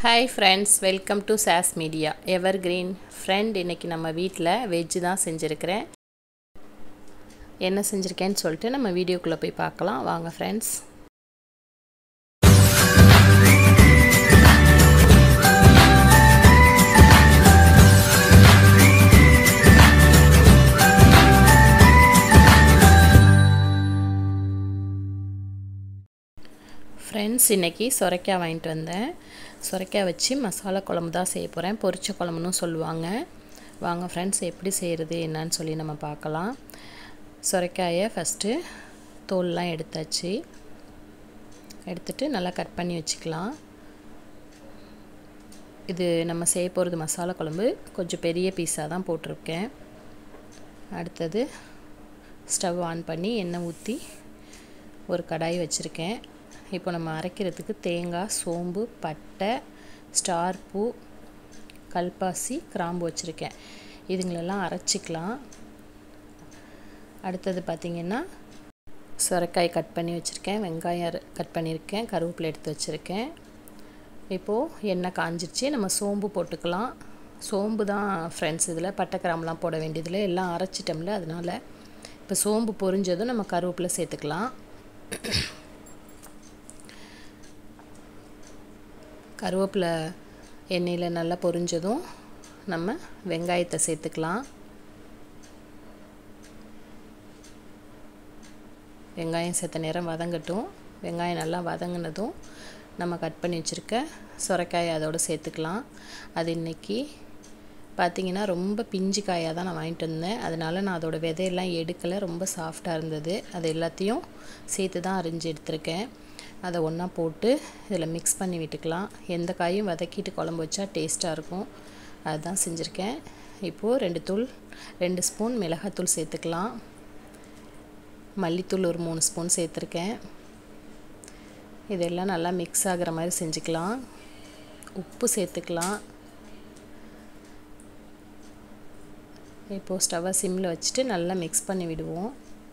hi friends welcome to சாஸ் media evergreen friend இன்றைக்கி நம்ம வீட்டில் வெஜ்ஜு தான் செஞ்சுருக்கிறேன் என்ன செஞ்சுருக்கேன்னு சொல்லிட்டு நம்ம வீடியோக்குள்ளே போய் பார்க்கலாம் வாங்க ஃப்ரெண்ட்ஸ் ஃப்ரெண்ட்ஸ் இன்றைக்கி சுரைக்காய் வாங்கிட்டு வந்தேன் சுரைக்காய் வச்சு மசாலா குழம்பு தான் செய்ய போகிறேன் பொரிச்ச குழம்புன்னு சொல்லுவாங்க வாங்க ஃப்ரெண்ட்ஸ் எப்படி செய்கிறது என்னன்னு சொல்லி நம்ம பார்க்கலாம் சுரைக்காயை ஃபஸ்ட்டு தோல்லாம் எடுத்தாச்சு எடுத்துட்டு நல்லா கட் பண்ணி வச்சுக்கலாம் இது நம்ம செய்ய போகிறது மசாலா குழம்பு கொஞ்சம் பெரிய பீஸாக தான் போட்டிருக்கேன் அடுத்தது ஸ்டவ் ஆன் பண்ணி எண்ணெய் ஊற்றி ஒரு கடாய் வச்சுருக்கேன் இப்போ நம்ம அரைக்கிறதுக்கு தேங்காய் சோம்பு பட்டை ஸ்டார் பூ கல்பாசி கிராம்பு வச்சுருக்கேன் இதுங்களெல்லாம் அரைச்சிக்கலாம் அடுத்தது பார்த்திங்கன்னா சுரைக்காய் கட் பண்ணி வச்சுருக்கேன் வெங்காயம் கட் பண்ணியிருக்கேன் கருவேப்பிலை எடுத்து வச்சுருக்கேன் இப்போது எண்ணெய் காஞ்சிருச்சு நம்ம சோம்பு போட்டுக்கலாம் சோம்பு தான் ஃப்ரெண்ட்ஸ் இதில் பட்டை கிராம்பெலாம் போட வேண்டியதில் எல்லாம் அரைச்சிட்டோம்ல அதனால் இப்போ சோம்பு பொரிஞ்சதும் நம்ம கருவேப்பிலை சேர்த்துக்கலாம் கருவேப்பிலை எண்ணெயில் நல்லா பொரிஞ்சதும் நம்ம வெங்காயத்தை சேர்த்துக்கலாம் வெங்காயம் சேர்த்த நேரம் வதங்கட்டும் வெங்காயம் நல்லா வதங்கினதும் நம்ம கட் பண்ணி வச்சுருக்க சுரைக்காய் அதோடு சேர்த்துக்கலாம் அது இன்றைக்கி பார்த்திங்கன்னா ரொம்ப பிஞ்சு காயாக தான் நான் வாங்கிட்டு வந்தேன் அதனால் நான் அதோடய விதையெல்லாம் எடுக்கலை ரொம்ப சாஃப்டாக இருந்தது அது எல்லாத்தையும் சேர்த்து தான் அரிஞ்சு எடுத்திருக்கேன் அதை ஒன்றா போட்டு இதில் மிக்ஸ் பண்ணி விட்டுக்கலாம் எந்த காயும் வதக்கிட்டு குழம்பு வச்சா டேஸ்ட்டாக இருக்கும் அதுதான் செஞ்சுருக்கேன் இப்போது ரெண்டு தூள் ரெண்டு ஸ்பூன் மிளகாத்தூள் சேர்த்துக்கலாம் மல்லித்தூள் ஒரு மூணு ஸ்பூன் சேர்த்துருக்கேன் இதெல்லாம் நல்லா மிக்ஸ் ஆகிற மாதிரி செஞ்சுக்கலாம் உப்பு சேர்த்துக்கலாம் இப்போது ஸ்டவ்வை சிம்மில் வச்சுட்டு நல்லா மிக்ஸ் பண்ணி விடுவோம்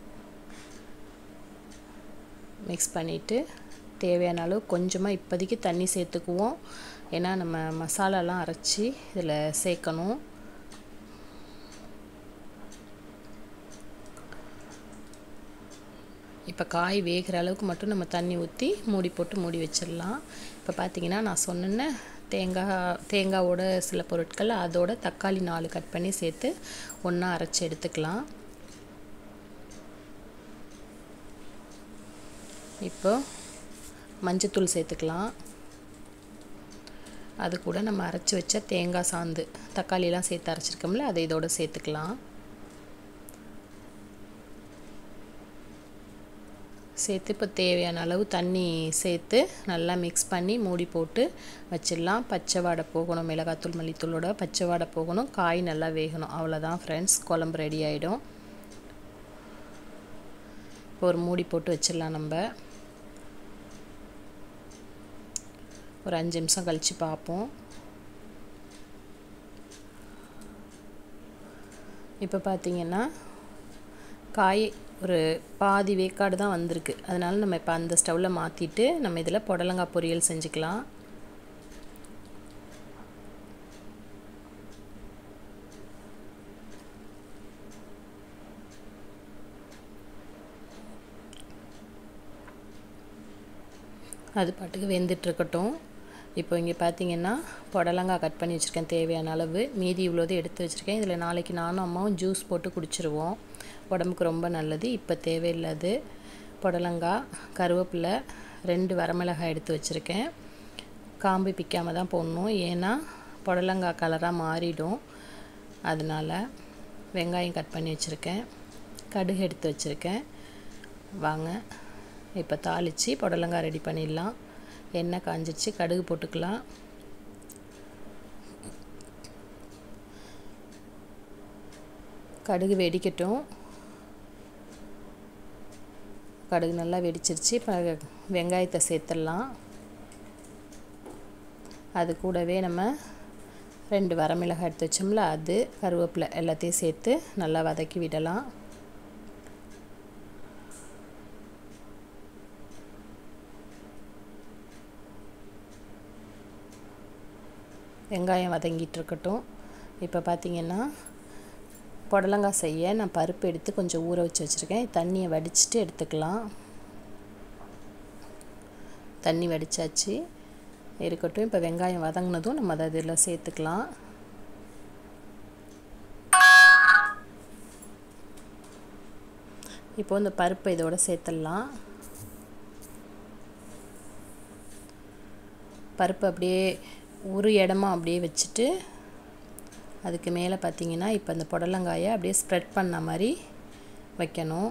மிக்ஸ் பண்ணிவிட்டு தேவையான அளவு கொஞ்சமாக இப்போதைக்கு தண்ணி சேர்த்துக்குவோம் ஏன்னா நம்ம மசாலாலாம் அரைச்சி இதில் சேர்க்கணும் இப்போ காய் வேகிற அளவுக்கு மட்டும் நம்ம தண்ணி ஊற்றி மூடி போட்டு மூடி வச்சிடலாம் இப்போ பார்த்தீங்கன்னா நான் சொன்னேன்ன தேங்காய் தேங்காவோட சில பொருட்கள் அதோட தக்காளி நாலு கட் பண்ணி சேர்த்து ஒன்றா அரைச்சி எடுத்துக்கலாம் இப்போ மஞ்சத்தூள் சேர்த்துக்கலாம் அது கூட நம்ம அரைச்சி வச்ச தேங்காய் சாந்து தக்காளியெலாம் சேர்த்து அரைச்சிருக்கோம்ல அதை இதோட சேர்த்துக்கலாம் சேர்த்து இப்போ தேவையான அளவு தண்ணி சேர்த்து நல்லா மிக்ஸ் பண்ணி மூடி போட்டு வச்சிடலாம் பச்சை வாடை போகணும் மிளகாத்தூள் மல்லித்தூளோட பச்சை வாடை போகணும் காய் நல்லா வேகணும் அவ்வளோதான் ஃப்ரெண்ட்ஸ் குழம்பு ரெடி ஆகிடும் இப்போ ஒரு மூடி போட்டு வச்சிடலாம் நம்ம ஒரு அஞ்சு நிமிஷம் கழித்து பார்ப்போம் இப்போ பார்த்திங்கன்னா காய் ஒரு பாதி வேக்காடு தான் வந்திருக்கு அதனால் நம்ம இப்போ அந்த ஸ்டவ்வில் மாற்றிட்டு நம்ம இதில் புடலங்காய் பொரியல் செஞ்சுக்கலாம் அது பாட்டுக்கு வெந்துட்டுருக்கட்டும் இப்போ இங்கே பார்த்தீங்கன்னா புடலங்காய் கட் பண்ணி வச்சுருக்கேன் தேவையான அளவு மீதி இவ்வளோது எடுத்து வச்சுருக்கேன் இதில் நாளைக்கு நானும் அம்மாவும் ஜூஸ் போட்டு குடிச்சிருவோம் உடம்புக்கு ரொம்ப நல்லது இப்போ தேவையில்லாது புடலங்காய் கருவேப்பிலை ரெண்டு வரமிளகாய் எடுத்து வச்சுருக்கேன் காம்பு பிக்காமல் தான் போடணும் ஏன்னா புடலங்காய் கலராக மாறிடும் அதனால் வெங்காயம் கட் பண்ணி வச்சுருக்கேன் கடுகு எடுத்து வச்சுருக்கேன் வாங்க இப்போ தாளித்து புடலங்காய் ரெடி பண்ணிடலாம் எண்ணெய் காஞ்சிச்சு கடுகு போட்டுக்கலாம் கடுகு வெடிக்கட்டும் கடுகு நல்லா வெடிச்சிருச்சு இப்போ வெங்காயத்தை சேர்த்துடலாம் அது கூடவே நம்ம ரெண்டு வரமிளகாய் எடுத்து வச்சோம்ல அது கருவேப்பிலை எல்லாத்தையும் சேர்த்து நல்லா வதக்கி விடலாம் வெங்காயம் வதங்கிட்டு இருக்கட்டும் இப்போ பார்த்தீங்கன்னா புடலங்காய் செய்ய நான் பருப்பு எடுத்து கொஞ்சம் ஊற வச்சு வச்சுருக்கேன் தண்ணியை வடிச்சிட்டு எடுத்துக்கலாம் தண்ணி வடித்தாச்சு இருக்கட்டும் இப்போ வெங்காயம் வதங்கினதும் நம்ம அதை இதில் சேர்த்துக்கலாம் இப்போ இந்த பருப்பை இதோட சேர்த்துடலாம் பருப்பு அப்படியே ஒரு இடமா அப்படியே வச்சுட்டு அதுக்கு மேலே பார்த்தீங்கன்னா இப்போ அந்த புடலங்காயை அப்படியே ஸ்ப்ரெட் பண்ண மாதிரி வைக்கணும்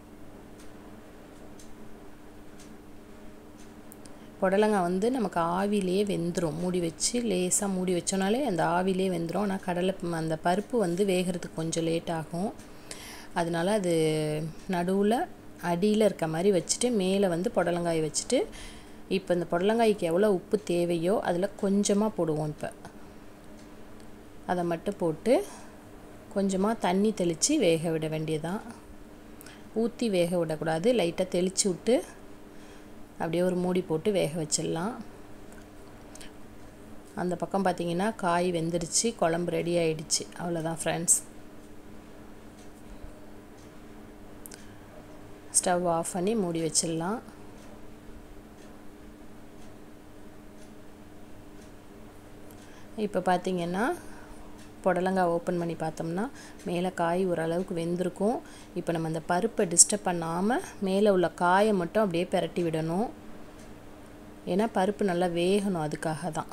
புடலங்காய் வந்து நமக்கு ஆவிலேயே வெந்துடும் மூடி வச்சு லேசாக மூடி வச்சோனாலே அந்த ஆவிலே வெந்துடும் ஆனால் கடலை அந்த பருப்பு வந்து வேகிறதுக்கு கொஞ்சம் லேட் ஆகும் அதனால அது நடுவில் அடியில் இருக்க மாதிரி வச்சுட்டு மேலே வந்து புடலங்காய் வச்சுட்டு இப்போ இந்த புடலங்காய்க்கு எவ்வளோ உப்பு தேவையோ அதில் கொஞ்சமாக போடுவோம் இப்போ அதை மட்டும் போட்டு கொஞ்சமாக தண்ணி தெளித்து வேக விட வேண்டியதான் ஊற்றி வேக விடக்கூடாது லைட்டாக தெளித்து விட்டு அப்படியே ஒரு மூடி போட்டு வேக வச்சிடலாம் அந்த பக்கம் பார்த்திங்கன்னா காய் வெந்துடுச்சு குழம்பு ரெடி ஆகிடுச்சு அவ்வளோதான் ஃப்ரெண்ட்ஸ் ஸ்டவ் ஆஃப் பண்ணி மூடி வச்சிடலாம் இப்போ பார்த்திங்கன்னா புடலங்காய் ஓப்பன் பண்ணி பார்த்தோம்னா மேலே காய் ஓரளவுக்கு வெந்திருக்கும் இப்போ நம்ம அந்த பருப்பை டிஸ்டர்ப் பண்ணாமல் மேலே உள்ள காயை மட்டும் அப்படியே பெரட்டி விடணும் ஏன்னா பருப்பு நல்லா வேகணும் அதுக்காக தான்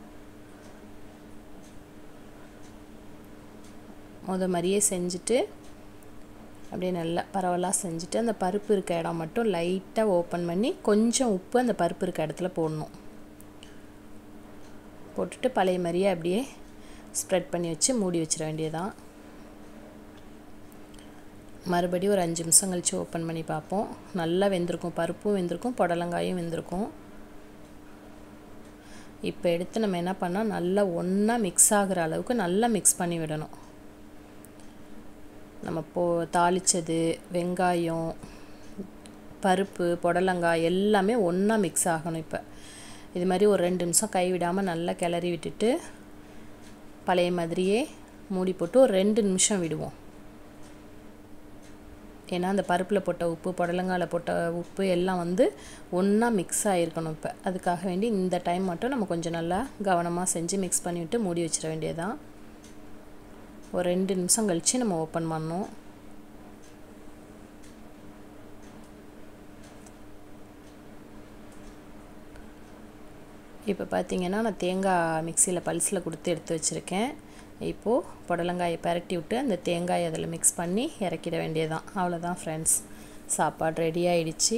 முத மாதிரியே செஞ்சுட்டு அப்படியே நல்லா பரவலாக செஞ்சுட்டு அந்த பருப்பு இருக்க இடம் மட்டும் லைட்டாக ஓப்பன் பண்ணி கொஞ்சம் உப்பு அந்த பருப்பு இருக்க இடத்துல போடணும் போட்டுட்டு பழைய மாதிரியே அப்படியே ஸ்ப்ரெட் பண்ணி வச்சு மூடி வச்சிட வேண்டியதான் மறுபடியும் ஒரு அஞ்சு நிமிஷம் கழித்து ஓப்பன் பண்ணி பார்ப்போம் நல்லா வெந்திருக்கும் பருப்பும் வெந்திருக்கும் புடலங்காயும் வெந்திருக்கும் இப்போ எடுத்து நம்ம என்ன பண்ணால் நல்லா ஒன்றா மிக்ஸ் ஆகிற அளவுக்கு நல்லா மிக்ஸ் பண்ணி விடணும் நம்ம போ தாளித்தது வெங்காயம் பருப்பு புடலங்காய் எல்லாமே ஒன்றா மிக்ஸ் ஆகணும் இப்போ இது மாதிரி ஒரு ரெண்டு நிமிஷம் கைவிடாமல் நல்லா கிளறி விட்டுட்டு பழைய மாதிரியே மூடி போட்டு ஒரு ரெண்டு நிமிஷம் விடுவோம் ஏன்னா அந்த பருப்பில் போட்ட உப்பு புடலங்காயில் போட்ட உப்பு எல்லாம் வந்து ஒன்றா மிக்ஸ் ஆகிருக்கணும் இப்போ அதுக்காக வேண்டி இந்த டைம் மட்டும் நம்ம கொஞ்சம் நல்லா கவனமாக செஞ்சு மிக்ஸ் பண்ணிவிட்டு மூடி வச்சிட வேண்டியதான் ஒரு ரெண்டு நிமிஷம் கழித்து நம்ம ஓப்பன் பண்ணோம் இப்போ பார்த்தீங்கன்னா நான் தேங்காய் மிக்சியில் பல்ஸில் கொடுத்து எடுத்து வச்சுருக்கேன் இப்போது புடலங்காயை பரட்டி விட்டு அந்த தேங்காய் அதில் மிக்ஸ் பண்ணி இறக்கிட வேண்டியதான் அவ்வளோதான் ஃப்ரெண்ட்ஸ் சாப்பாடு ரெடி ஆயிடுச்சு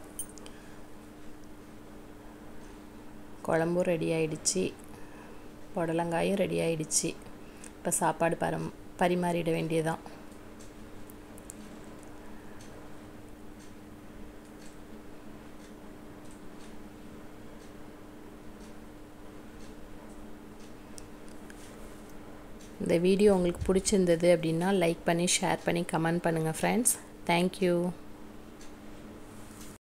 குழம்பும் ரெடி ஆயிடுச்சு புடலங்காயும் ரெடி ஆயிடுச்சு இப்போ சாப்பாடு பரம் பரிமாறிட வேண்டியதான் இந்த வீடியோ உங்களுக்கு பிடிச்சிருந்தது அப்படின்னா லைக் பண்ணி ஷேர் பண்ணி கமெண்ட் பண்ணுங்கள் ஃப்ரெண்ட்ஸ் தேங்க்யூ